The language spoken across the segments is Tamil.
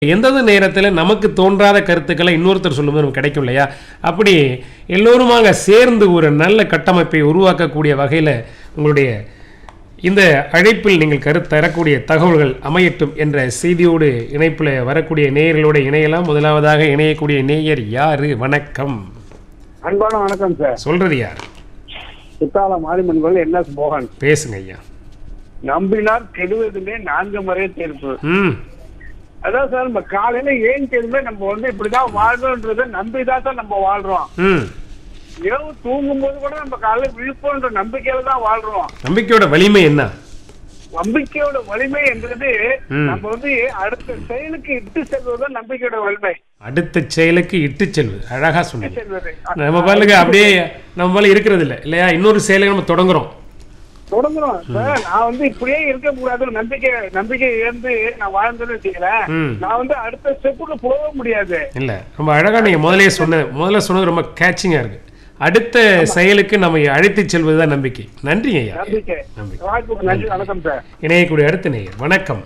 எந்தெந்த நேரத்தில் நமக்கு தோன்றாத கருத்துக்களை இன்னொருத்தர் சொல்லும்போது நமக்கு கிடைக்கும் இல்லையா அப்படி எல்லோருமாக சேர்ந்து ஒரு நல்ல கட்டமைப்பை உருவாக்கக்கூடிய வகையில் உங்களுடைய இந்த அழைப்பில் நீங்கள் கருத்து தரக்கூடிய தகவல்கள் அமையட்டும் என்ற செய்தியோடு இணைப்பில் வரக்கூடிய நேயர்களோடு இணையலாம் முதலாவதாக இணையக்கூடிய நேயர் யாரு வணக்கம் அன்பான வணக்கம் சார் சொல்றது யார் குத்தால மாரிமன் கோயில் என் எஸ் மோகன் பேசுங்க ஐயா நம்பினார் கெடுவதுமே நான்கு முறை தீர்ப்பு ம் அதான் சார் நம்ம காலையில ஏன் தெரியுமே நம்ம வந்து இப்படிதான் வாழ்றோன்றத நம்பிதான் சார் நம்ம வாழ்றோம் ம் இரவு தூங்கும் போது கூட நம்ம காலையில விழிப்போன்ற நம்பிக்கையில தான் வாழ்றோம் நம்பிக்கையோட வலிமை என்ன நம்பிக்கையோட வலிமை என்றது ம். நம்ம வந்து அடுத்த செயலுக்கு இட்டு செல்வதுதான் நம்பிக்கையோட வலிமை அடுத்த செயலுக்கு இட்டு செல்வது அழகா சொன்னீங்க செல்வது நம்ம பாருங்க அப்படியே நம்ம பால இருக்கிறது இல்லை இல்லையா இன்னொரு செயலை நம்ம தொடங்குறோம் தொடங்குறோம் சார் நான் வந்து இப்படியே இருக்க கூடாது நம்பிக்கை நம்பிக்கை இழந்து நான் வாழ்ந்தேன்னு வச்சுக்கிறேன் ம். நான் வந்து அடுத்த ஸ்டெப்புக்கு போக முடியாது இல்லை ரொம்ப அழகா நீங்க முதலே சொன்ன முதல்ல சொன்னது ரொம்ப கேட்சிங்கா இருக்கு அடுத்த செயலுக்கு நம்ம அழைத்து செல்வதுதான் நம்பிக்கை நன்றிங்க ஐயா நம்பிக்கை நம்பிக்கை வாய்ப்புக்கு நன்றி வணக்கம் சார் இணையக்கூடிய அடுத்த நேயர் வணக்கம்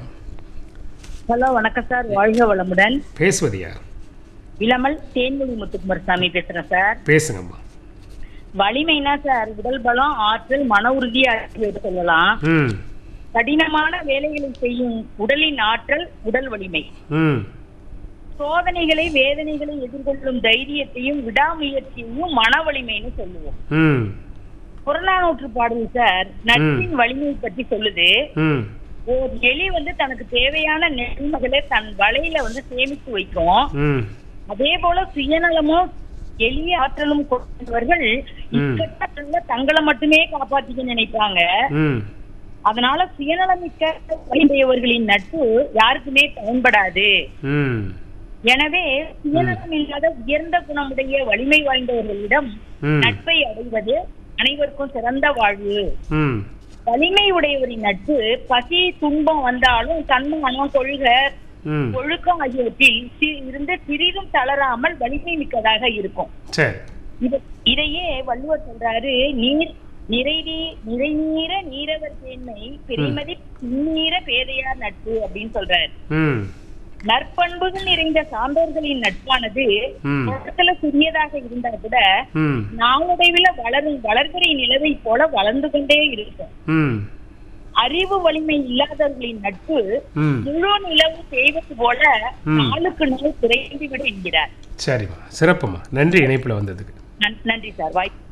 ஹலோ வணக்கம் சார் வாழ்க வளமுடன் பேசுவது யார் இளமல் தேன்மொழி முத்துக்குமார் சாமி பேசுறேன் சார் பேசுங்கம்மா வலிமைனா சார் உடல் பலம் ஆற்றல் மன உறுதி ஆகியவை சொல்லலாம் ம் கடினமான வேலைகளை செய்யும் உடலின் ஆற்றல் உடல் வலிமை ம் சோதனைகளை வேதனைகளை எதிர்கொள்ளும் தைரியத்தையும் விடாமுயற்சியையும் மன வலிமைன்னு சொல்லுவோம் ம் புறநானூற்று பாடல் சார் நட்பின் வலிமை பற்றி சொல்லுது ம் ஒரு எலி வந்து தனக்கு தேவையான நெல்மகளை தன் வலையில வந்து சேமித்து வைக்கும் ம் அதே போல சுயநலமும் எளிய ஆற்றலும் கொண்டவர்கள் இக்கட்டத்துல தங்களை மட்டுமே காப்பாத்திக்க நினைப்பாங்க ம் அதனால சுயநலமிக்க வலிமையவர்களின் நட்பு யாருக்குமே பயன்படாது ம் எனவே சுயநலம் இல்லாத உயர்ந்த குணமுடைய வலிமை வாய்ந்தவர்களிடம் ம் நட்பை அடைவது அனைவருக்கும் சிறந்த வாழ்வு ம் வலிமை உடையவரின் நட்பு பசி துன்பம் வந்தாலும் தன்மானம் கொள்கை ம் ஒழுக்கம் ஆகியவற்றில் சி- இருந்து சிறிதும் தளராமல் வலிமை மிக்கதாக இருக்கும் சரி இது- இதையே வள்ளுவர் சொல்றாரு நீர் நிறைநீ நிறைநீர நீரவர் தேன்மை பெருமதி பின்னீர பேதையார் நட்பு அப்படின்னு சொல்றாரு ம் நற்பண்புகள் நிறைந்த சான்றோர்களின் நட்பானது ம். தொடக்கத்துல சிறியதாக இருந்தா கூட ம் நாளடைவில் வளரும் வளர்பிறை நிலவை போல வளர்ந்து கொண்டே இருக்கும் ம் அறிவு வலிமை இல்லாதவர்களின் நட்பு ம் முழு நிலவு செய்வது போல ம். நாளுக்கு நாள் குறைந்து விடும் என்கிறார் சரிம்மா சிறப்புமா நன்றி இணைப்பில் வந்ததுக்கு நன்- நன்றி சார் வாய்ப்பு